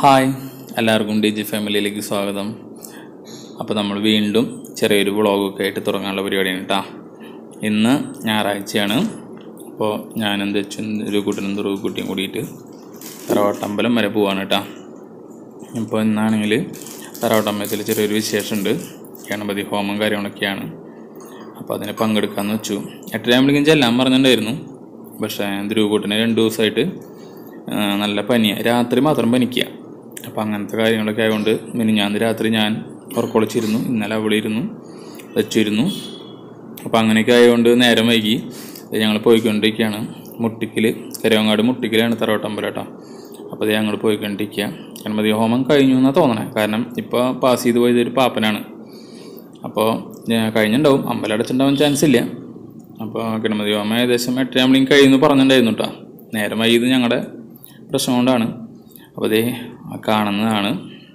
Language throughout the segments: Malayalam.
ഹായ് എല്ലാവർക്കും ഡി ജി ഫാമിലിയിലേക്ക് സ്വാഗതം അപ്പോൾ നമ്മൾ വീണ്ടും ചെറിയൊരു വ്ളോഗൊക്കെ ആയിട്ട് തുടങ്ങാനുള്ള പരിപാടിയാണ് കേട്ടോ ഇന്ന് ഞായറാഴ്ചയാണ് അപ്പോൾ ഞാനും തെച്ചും ഒരു കൂട്ടനും തുറവ് കുട്ടിയും കൂടിയിട്ട് തറവാട്ടമ്പലം വരെ പോവാണ് കേട്ടോ ഇപ്പോൾ ഇന്നാണെങ്കിൽ തറവാട്ടമ്പലത്തിൽ ചെറിയൊരു വിശേഷമുണ്ട് ഗണപതി ഹോമം കാര്യങ്ങളൊക്കെയാണ് അപ്പോൾ അതിന് പങ്കെടുക്കാമെന്ന് വെച്ചു എട്ടരയാകുമ്പോഴേക്കും ചെല്ലാൻ പറഞ്ഞിട്ടുണ്ടായിരുന്നു പക്ഷേ ധ്രുവകൂട്ടിന് രണ്ട് ദിവസമായിട്ട് ആ, നല്ല പനിയാണ് രാത്രി മാത്രം പനിക്കുക അപ്പോൾ അങ്ങനത്തെ കാര്യങ്ങളൊക്കെ ആയതുകൊണ്ട് മിനിഞ്ഞാന്ന് രാത്രി ഞാൻ ഉറക്കൊളിച്ചിരുന്നു ഇന്നലെ അവളിരുന്നു വെച്ചിരുന്നു അപ്പോൾ അങ്ങനെയൊക്കെ ആയതുകൊണ്ട് നേരം വൈകി ഞങ്ങൾ പോയിക്കൊണ്ടിരിക്കുകയാണ് മുട്ടിക്കൽ കരവങ്ങാട് മുട്ടിക്കലാണ് തറവട്ടമ്പലം കേട്ടോ അപ്പോൾ അത് ഞങ്ങൾ പോയിക്കൊണ്ടിരിക്കുക ഗണപതി ഹോമം കഴിഞ്ഞു എന്നാണ് തോന്നണേ കാരണം ഇപ്പോൾ പാസ് ചെയ്ത് പോയത് ഒരു പാപ്പനാണ് അപ്പോൾ ഞാൻ കഴിഞ്ഞിട്ടുണ്ടാവും അമ്പലം അടച്ചിട്ടുണ്ടാവാൻ ചാൻസ് ഇല്ല അപ്പോൾ ഗണപതി ഹോമം ഏകദേശം എട്ടരയാകുമ്പോഴേക്കും കഴിയുമെന്ന് പറഞ്ഞിട്ടുണ്ടായിരുന്നു കേട്ടോ നേരം വൈകിയത് ഞങ്ങളുടെ പ്രശ്നം കൊണ്ടാണ് അപ്പോൾ അതേ ആ കാണുന്നതാണ്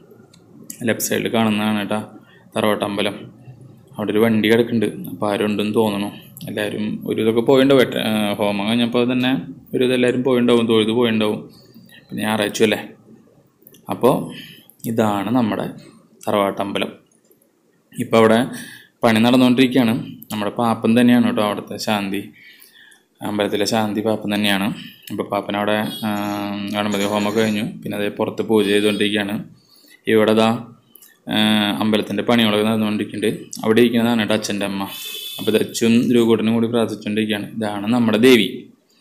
ലെഫ്റ്റ് സൈഡിൽ കാണുന്നതാണ് കേട്ടോ തറവാട്ടമ്പലം അവിടെ ഒരു വണ്ടി കിടക്കുന്നുണ്ട് അപ്പോൾ ആരും ഉണ്ടെന്ന് തോന്നണു എല്ലാവരും ഒരു ഇതൊക്കെ പോയിണ്ടാവും എട്ട ആ, ഹോമം കഴിഞ്ഞപ്പോൾ തന്നെ ഒരു ഇത് എല്ലാവരും പോയിണ്ടാവും തൊഴുത് പോയിണ്ടാവും പിന്നെ ഞായറാഴ്ച അല്ലേ അപ്പോൾ ഇതാണ് നമ്മുടെ തറവാട്ടമ്പലം ഇപ്പോൾ അവിടെ പണി നടന്നുകൊണ്ടിരിക്കുകയാണ് നമ്മുടെ പാപ്പൻ തന്നെയാണ് കേട്ടോ അവിടുത്തെ ശാന്തി അമ്പലത്തിലെ ശാന്തി പാപ്പൻ തന്നെയാണ് അപ്പോൾ പാപ്പൻ അവിടെ ആ, ഗണപതി ഹോമമൊക്കെ കഴിഞ്ഞു പിന്നെ അതേ പുറത്ത് പൂജ ചെയ്തുകൊണ്ടിരിക്കുകയാണ് ഇവിടെ ദാ അമ്പലത്തിൻ്റെ പണികളൊക്കെ നടന്നുകൊണ്ടിരിക്കുന്നുണ്ട് അവിടെ ഇരിക്കുന്നതാണ് കേട്ടോ അച്ഛൻ്റെ അമ്മ അപ്പോൾ ദച്ചും രൂപകൂട്ടനും കൂടി പ്രാർത്ഥിച്ചുകൊണ്ടിരിക്കുകയാണ് ഇതാണ് നമ്മുടെ ദേവി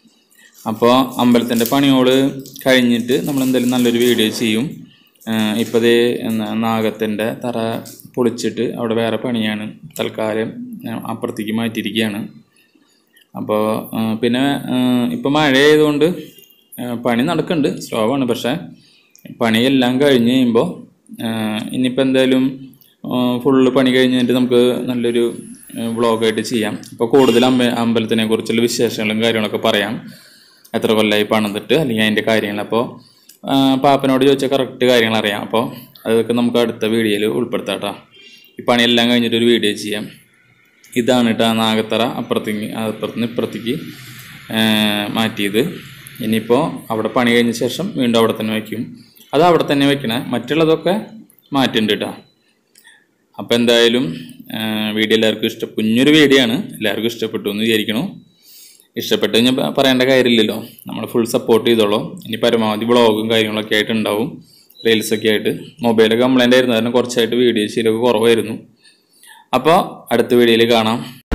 അപ്പോൾ അമ്പലത്തിൻ്റെ പണിയോട് കഴിഞ്ഞിട്ട് നമ്മൾ എന്തായാലും നല്ലൊരു വീഡിയോ ചെയ്യും ഇപ്പോൾ ദേ എന്നാ നാഗത്തിൻ്റെ തറ പൊളിച്ചിട്ട് അവിടെ വേറെ പണിയാണ് തൽക്കാലം ആ, അപ്പുറത്തേക്ക് മാറ്റിയിരിക്കുകയാണ് അപ്പോൾ പിന്നെ ഇപ്പോൾ മഴ ആയതുകൊണ്ട് ആ, പണി നടക്കുന്നുണ്ട് സ്ലോ ആണ് പക്ഷേ പണിയെല്ലാം കഴിഞ്ഞ് കഴിയുമ്പോൾ ഇനിയിപ്പോൾ എന്തായാലും ഫുള്ള് പണി കഴിഞ്ഞിട്ട് നമുക്ക് നല്ലൊരു വ്ളോഗായിട്ട് ചെയ്യാം അപ്പോൾ കൂടുതൽ അമ്പ അമ്പലത്തിനെ കുറിച്ചുള്ള വിശേഷങ്ങളും കാര്യങ്ങളൊക്കെ പറയാം എത്ര കൊല്ലമായി പണിതിട്ട് അല്ലെങ്കിൽ അതിൻ്റെ കാര്യങ്ങൾ അപ്പോൾ പാപ്പനോട് ചോദിച്ചാൽ കറക്റ്റ് കാര്യങ്ങൾ അറിയാം അപ്പോൾ അതൊക്കെ നമുക്ക് അടുത്ത വീഡിയോയിൽ ഉൾപ്പെടുത്താം കേട്ടോ ഈ പണിയെല്ലാം കഴിഞ്ഞിട്ട് ഒരു വീഡിയോ ചെയ്യാം ഇതാണ് കേട്ടോ നാഗത്തറ അപ്പുറത്തേക്ക് അപ്പുറത്തുനിന്ന് ഇപ്പുറത്തേക്ക് ആ, മാറ്റിയത് ഇനിയിപ്പോൾ അവിടെ പണി കഴിഞ്ഞ ശേഷം വീണ്ടും അവിടെ തന്നെ വയ്ക്കും അത് അവിടെ തന്നെ വെക്കണേ മറ്റുള്ളതൊക്കെ മാറ്റുന്നുണ്ട് കേട്ടോ അപ്പോൾ എന്തായാലും ആ, വീഡിയോ എല്ലാവർക്കും ഇഷ്ടം കുഞ്ഞൊരു വീഡിയോ ആണ് എല്ലാവർക്കും ഇഷ്ടപ്പെട്ടു എന്ന് വിചാരിക്കണു ഇഷ്ടപ്പെട്ട് കഴിഞ്ഞാൽ പ- പറയേണ്ട കാര്യമില്ലല്ലോ നമ്മൾ ഫുൾ സപ്പോർട്ട് ചെയ്തോളൂ ഇനി പരമാവധി വ്ളോഗും കാര്യങ്ങളൊക്കെ ആയിട്ട് ഉണ്ടാവും റീൽസൊക്കെ ആയിട്ട് മൊബൈൽ കംപ്ലൈൻ്റ് ആയിരുന്നു കാരണം കുറച്ചായിട്ട് വീഡിയോ ശരിയൊക്കെ കുറവായിരുന്നു അപ്പോൾ അടുത്ത വീഡിയോയിൽ കാണാം